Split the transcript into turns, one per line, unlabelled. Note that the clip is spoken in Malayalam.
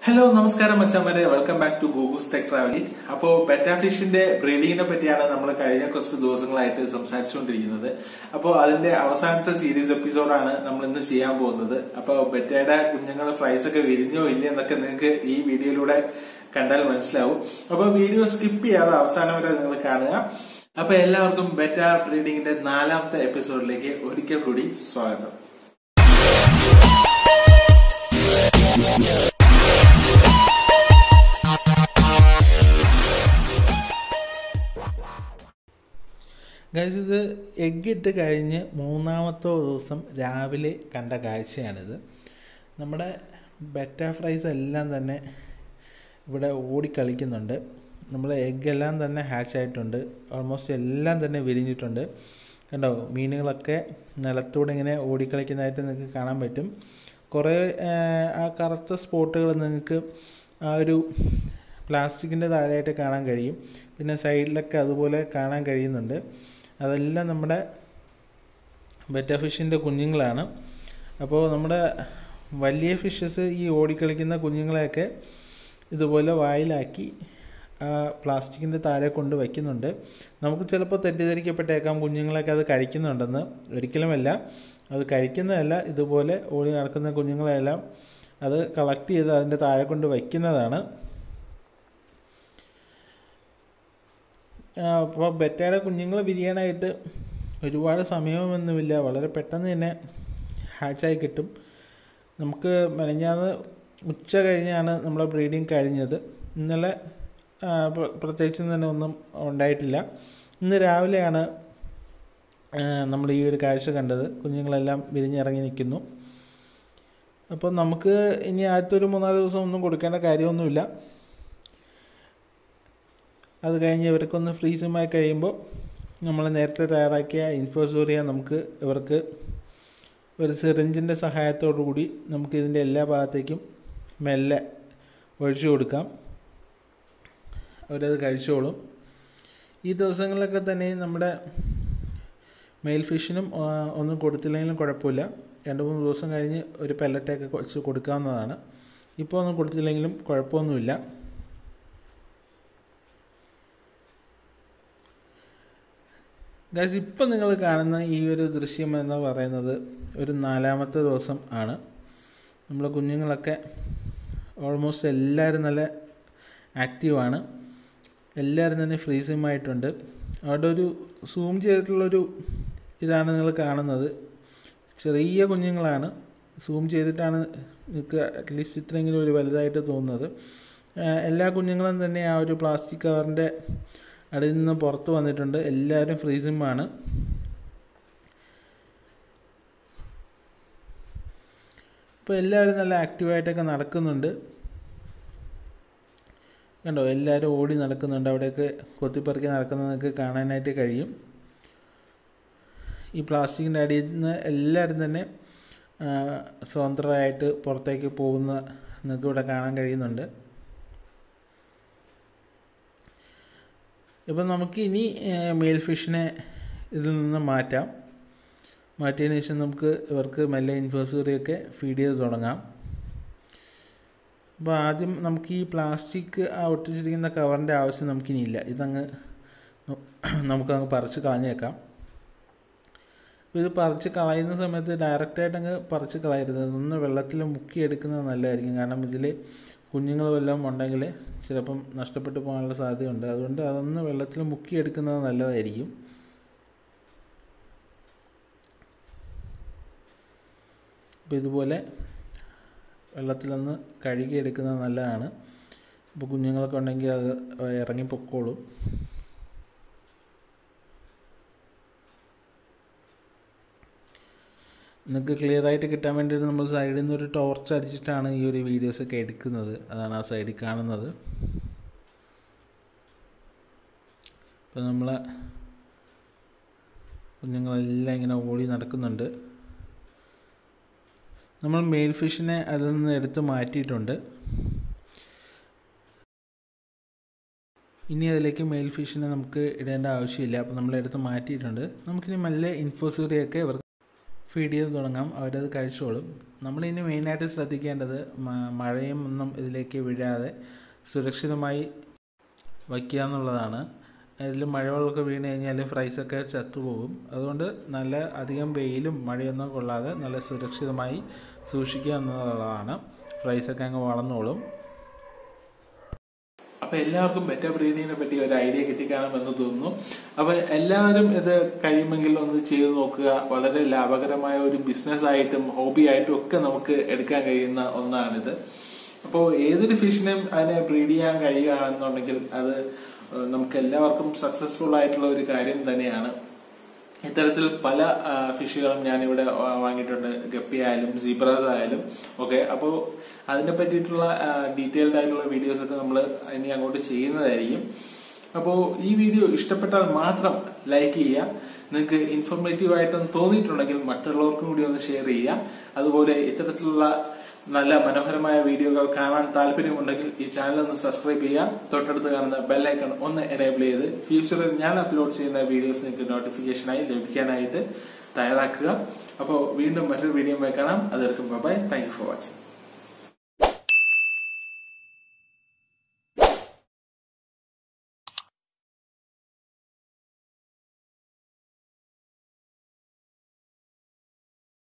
ഹലോ നമസ്കാരം മച്ചാമാരെ welcome back to Googoos tech ട്രാവലി അപ്പോ ബെറ്റാ ഫിഷിന്റെ ബ്രീഡിങ്ങിനെ പറ്റിയാണ് നമ്മൾ കഴിഞ്ഞ കുറച്ച് ദിവസങ്ങളായിട്ട് സംസാരിച്ചുകൊണ്ടിരിക്കുന്നത് അപ്പോൾ അതിന്റെ അവസാനത്തെ സീരീസ് എപ്പിസോഡാണ് നമ്മൾ ഇന്ന് ചെയ്യാൻ പോകുന്നത് അപ്പോൾ ബെറ്റയുടെ കുഞ്ഞുങ്ങൾ ഫ്രൈസ് ഒക്കെ വിരിഞ്ഞോ ഇല്ലേ എന്നൊക്കെ നിങ്ങൾക്ക് ഈ വീഡിയോയിലൂടെ കണ്ടാൽ മനസ്സിലാവും അപ്പോൾ വീഡിയോ സ്കിപ്പ് ചെയ്യാതെ അവസാനം വരെ നിങ്ങൾ കാണുക അപ്പൊ എല്ലാവർക്കും ബെറ്റ ബ്രീഡിങ്ങിന്റെ നാലാമത്തെ എപ്പിസോഡിലേക്ക് ഒരിക്കൽ കൂടി സ്വാഗതം ഗൈസ് ഇത് എഗ് ഇട്ട് കഴിഞ്ഞ് മൂന്നാമത്തെ ദിവസം രാവിലെ കണ്ട കാഴ്ചയാണിത് നമ്മുടെ ബെറ്റ ഫ്രൈസ് എല്ലാം തന്നെ ഇവിടെ ഓടിക്കളിക്കുന്നുണ്ട് നമ്മൾ എഗ് എല്ലാം തന്നെ ഹാച്ച് ആയിട്ടുണ്ട് ഓൾമോസ്റ്റ് എല്ലാം തന്നെ വിരിഞ്ഞിട്ടുണ്ട് കണ്ടോ മീനുകളൊക്കെ നിലത്തൂടെ ഇങ്ങനെ ഓടിക്കളിക്കുന്നതായിട്ട് നിങ്ങൾക്ക് കാണാൻ പറ്റും കുറേ ആ കറുത്ത സ്പോട്ടുകൾ നിങ്ങൾക്ക് ആ ഒരു പ്ലാസ്റ്റിക്കിൻ്റെ താഴെയായിട്ട് കാണാൻ കഴിയും പിന്നെ സൈഡിലൊക്കെ അതുപോലെ കാണാൻ കഴിയുന്നുണ്ട് അതെല്ലാം നമ്മുടെ ബെറ്റ ഫിഷിൻ്റെ കുഞ്ഞുങ്ങളാണ് അപ്പോൾ നമ്മുടെ വലിയ ഫിഷസ് ഈ ഓടിക്കളിക്കുന്ന കുഞ്ഞുങ്ങളെയൊക്കെ ഇതുപോലെ വായിലാക്കി ആ പ്ലാസ്റ്റിക്കിൻ്റെ താഴെ കൊണ്ട് വയ്ക്കുന്നുണ്ട് നമുക്ക് ചിലപ്പോൾ തെറ്റിദ്ധരിക്കപ്പെട്ടേക്കാം കുഞ്ഞുങ്ങളൊക്കെ അത് കഴിക്കുന്നുണ്ടെന്ന് ഒരിക്കലുമല്ല അത് കഴിക്കുന്നതല്ല ഇതുപോലെ ഓടി നടക്കുന്ന കുഞ്ഞുങ്ങളെല്ലാം അത് കളക്ട് ചെയ്ത് അതിൻ്റെ താഴെ കൊണ്ട് വയ്ക്കുന്നതാണ് അപ്പോൾ ബെറ്റയുടെ കുഞ്ഞുങ്ങൾ വിരിയാനായിട്ട് ഒരുപാട് സമയമൊന്നുമില്ല വളരെ പെട്ടെന്ന് തന്നെ ഹാച്ചായി കിട്ടും നമുക്ക് മെനഞ്ഞാന്ന് ഉച്ച കഴിഞ്ഞാണ് നമ്മളെ ബ്രീഡിങ് കഴിഞ്ഞത് ഇന്നലെ പ്രത്യേകിച്ച് തന്നെ ഒന്നും ഉണ്ടായിട്ടില്ല ഇന്ന് രാവിലെയാണ് നമ്മൾ ഈ ഒരു കാഴ്ച കണ്ടത് കുഞ്ഞുങ്ങളെല്ലാം വിരിഞ്ഞിറങ്ങി നിൽക്കുന്നു അപ്പോൾ നമുക്ക് ഇനി ആദ്യത്തെ ഒരു മൂന്നാല് ദിവസം ഒന്നും കൊടുക്കേണ്ട കാര്യമൊന്നുമില്ല അത് കഴിഞ്ഞ് ഇവർക്കൊന്ന് ഫ്രീസുമായി കഴിയുമ്പോൾ നമ്മൾ നേരത്തെ തയ്യാറാക്കിയ ഇൻഫോസോറിയ നമുക്ക് ഇവർക്ക് ഒരു സിറിഞ്ചിൻ്റെ സഹായത്തോടു കൂടി നമുക്ക് ഇതിൻ്റെ എല്ലാ ഭാഗത്തേക്കും മെല്ലെ ഒഴിച്ചു കൊടുക്കാം അവരത് കഴിച്ചോളും ഈ ദിവസങ്ങളിലൊക്കെ തന്നെ നമ്മുടെ മെയിൽ ഫിഷിനും ഒന്നും കൊടുത്തില്ലെങ്കിലും കുഴപ്പമില്ല രണ്ട് മൂന്ന് ദിവസം കഴിഞ്ഞ് ഒരു പെല്ലറ്റൊക്കെ വെച്ച് കൊടുക്കാവുന്നതാണ് ഇപ്പോൾ ഒന്നും കൊടുത്തില്ലെങ്കിലും കുഴപ്പമൊന്നുമില്ല ഗൈസ് ഇപ്പം നിങ്ങൾ കാണുന്ന ഈ ഒരു ദൃശ്യം എന്ന് പറയുന്നത് ഒരു നാലാമത്തെ ദിവസം ആണ് നമ്മളെ കുഞ്ഞുങ്ങളൊക്കെ ഓൾമോസ്റ്റ് എല്ലാവരും നല്ല ആക്റ്റീവാണ് എല്ലാവരും തന്നെ ഫ്രീസിമായിട്ടുണ്ട് അവിടെ ഒരു സൂം ചെയ്തിട്ടുള്ളൊരു ഇതാണ് നിങ്ങൾ കാണുന്നത് ചെറിയ കുഞ്ഞുങ്ങളാണ് സൂം ചെയ്തിട്ടാണ് നിങ്ങൾക്ക് അറ്റ്ലീസ്റ്റ് ഇത്രയെങ്കിലും ഒരു വലുതായിട്ട് തോന്നുന്നത് എല്ലാ കുഞ്ഞുങ്ങളും തന്നെ ആ ഒരു പ്ലാസ്റ്റിക് കവറിൻ്റെ അടിയിൽ നിന്ന് പുറത്ത് വന്നിട്ടുണ്ട് എല്ലാവരും ഫ്രീസിമാണ് ഇപ്പോൾ എല്ലാവരും നല്ല ആക്റ്റീവായിട്ടൊക്കെ നടക്കുന്നുണ്ട് കണ്ടോ എല്ലാവരും ഓടി നടക്കുന്നുണ്ട് അവിടെയൊക്കെ കൊത്തിപ്പറക്കി നടക്കുന്നത് നിങ്ങൾക്ക് കാണാനായിട്ട് കഴിയും ഈ പ്ലാസ്റ്റിക്കിൻ്റെ അടിയിൽ നിന്ന് എല്ലാവരും തന്നെ സ്വതന്ത്രമായിട്ട് പുറത്തേക്ക് പോകുന്ന നിങ്ങൾക്ക് ഇവിടെ കാണാൻ കഴിയുന്നുണ്ട് ഇപ്പം നമുക്ക് ഇനി മെയിൽ ഫിഷിനെ ഇതിൽ നിന്ന് മാറ്റാം മാറ്റിയതിന് ശേഷം നമുക്ക് ഇവർക്ക് മെല്ലെ ഇൻഫോസറിയൊക്കെ ഫീഡ് ചെയ്ത് തുടങ്ങാം അപ്പോൾ ആദ്യം നമുക്ക് ഈ പ്ലാസ്റ്റിക് ആ ഒട്ടിച്ചിരിക്കുന്ന കവറിൻ്റെ ആവശ്യം നമുക്കിനിയില്ല ഇതങ്ങ് നമുക്കങ്ങ് പറിച്ച് കളഞ്ഞേക്കാം അപ്പോൾ ഇത് പറിച്ച് കളയുന്ന സമയത്ത് ഡയറക്റ്റായിട്ട് അങ്ങ് പറിച്ച് കളയരുത് ഒന്ന് വെള്ളത്തിൽ മുക്കിയെടുക്കുന്നത് നല്ലതായിരിക്കും കാരണം ഇതിൽ കുഞ്ഞുങ്ങൾ വല്ലതും ഉണ്ടെങ്കിൽ ചിലപ്പം നഷ്ടപ്പെട്ടു പോകാനുള്ള സാധ്യതയുണ്ട് അതുകൊണ്ട് അതൊന്ന് വെള്ളത്തിൽ മുക്കിയെടുക്കുന്നത് നല്ലതായിരിക്കും അപ്പോൾ ഇതുപോലെ വെള്ളത്തിലൊന്ന് കഴുകിയെടുക്കുന്നത് നല്ലതാണ് ഇപ്പോൾ കുഞ്ഞുങ്ങളൊക്കെ ഉണ്ടെങ്കിൽ അത് ഇറങ്ങി പൊക്കോളും നിങ്ങൾക്ക് ക്ലിയർ ആയിട്ട് കിട്ടാൻ വേണ്ടിയിട്ട് നമ്മൾ സൈഡിൽ നിന്ന് ഒരു ടോർച്ച് അടിച്ചിട്ടാണ് ഈ ഒരു വീഡിയോസൊക്കെ എടുക്കുന്നത് അതാണ് ആ സൈഡിൽ കാണുന്നത് അപ്പോൾ നമ്മൾ കുഞ്ഞുങ്ങളെല്ലാം ഇങ്ങനെ ഓടി നടക്കുന്നുണ്ട് നമ്മൾ മെയിൽ ഫിഷിനെ അതിൽ നിന്ന് എടുത്ത് മാറ്റിയിട്ടുണ്ട് ഇനി അതിലേക്ക് മെയിൽ ഫിഷിനെ നമുക്ക് ഇടേണ്ട ആവശ്യമില്ല അപ്പോൾ നമ്മൾ എടുത്ത് മാറ്റിയിട്ടുണ്ട് നമുക്കിനി മെല്ലെ ഇൻഫോസൂറിയൊക്കെ ഇവർക്ക് ഫീഡ് ചെയ്ത് തുടങ്ങാം അവരത് കഴിച്ചോളും നമ്മളിനി മെയിനായിട്ട് ശ്രദ്ധിക്കേണ്ടത് മ- മഴയും ഒന്നും ഇതിലേക്ക് വീഴാതെ സുരക്ഷിതമായി വയ്ക്കുക എന്നുള്ളതാണ് അതിൽ മഴവെള്ളമൊക്കെ വീണ് കഴിഞ്ഞാൽ ഫ്രൈസൊക്കെ ചത്തുപോകും അതുകൊണ്ട് നല്ല അധികം വെയിലും മഴയൊന്നും കൊള്ളാതെ നല്ല സുരക്ഷിതമായി സൂക്ഷിക്കുക എന്നുള്ളതാണ് ഫ്രൈസൊക്കെ അങ്ങ് വളർന്നോളും അപ്പൊ എല്ലാവർക്കും ബെറ്റർ ബ്രീഡിങ്ങിനെ പറ്റി ഒരു ഐഡിയ കിട്ടിക്കാണുമെന്ന് തോന്നുന്നു അപ്പൊ എല്ലാവരും ഇത് കഴിയുമെങ്കിൽ ഒന്ന് ചെയ്തു നോക്കുക വളരെ ലാഭകരമായ ഒരു ബിസിനസ് ആയിട്ടും ഹോബി ആയിട്ടും ഒക്കെ നമുക്ക് എടുക്കാൻ കഴിയുന്ന ഒന്നാണിത് അപ്പോൾ ഏതൊരു ഫിഷിനെയും അതിനെ ബ്രീഡ് ചെയ്യാൻ കഴിയുകയാണെന്നുണ്ടെങ്കിൽ അത് ഏഹ്, നമുക്ക് എല്ലാവർക്കും സക്സസ്ഫുൾ ആയിട്ടുള്ള ഒരു കാര്യം തന്നെയാണ് ഇത്തരത്തിൽ പല ആ, ഫിഷുകളും ഞാനിവിടെ ആ, വാങ്ങിയിട്ടുണ്ട് ഗപ്പി ആയാലും സീബ്രാസ് ആയാലും ഓക്കെ അപ്പോൾ അതിനെ പറ്റിയിട്ടുള്ള ഡീറ്റെയിൽഡ് ആയിട്ടുള്ള വീഡിയോസ് ഒക്കെ നമ്മൾ ഇനി അങ്ങോട്ട് ചെയ്യുന്നതായിരിക്കും അപ്പോൾ ഈ വീഡിയോ ഇഷ്ടപ്പെട്ടാൽ മാത്രം ലൈക്ക് ചെയ്യുക നിങ്ങൾക്ക് ഇൻഫോർമേറ്റീവ് ആയിട്ടൊന്ന് തോന്നിയിട്ടുണ്ടെങ്കിൽ മറ്റുള്ളവർക്കും കൂടി ഒന്ന് ഷെയർ ചെയ്യുക അതുപോലെ ഇത്തരത്തിലുള്ള നല്ല മനോഹരമായ വീഡിയോകൾ കാണാൻ താല്പര്യമുണ്ടെങ്കിൽ ഈ ചാനൽ ഒന്ന് സബ്സ്ക്രൈബ് ചെയ്യുക തൊട്ടടുത്ത് കാണുന്ന ബെല്ലൈക്കൺ ഒന്ന് എനേബിൾ ചെയ്ത് ഫ്യൂച്ചറിൽ ഞാൻ അപ്ലോഡ് ചെയ്യുന്ന വീഡിയോസ് നിങ്ങൾക്ക് നോട്ടിഫിക്കേഷനായി ലഭിക്കാനായിട്ട് തയ്യാറാക്കുക അപ്പോൾ വീണ്ടും മറ്റൊരു വീഡിയോ കാണാം അതെടുക്കും bye thank you for watching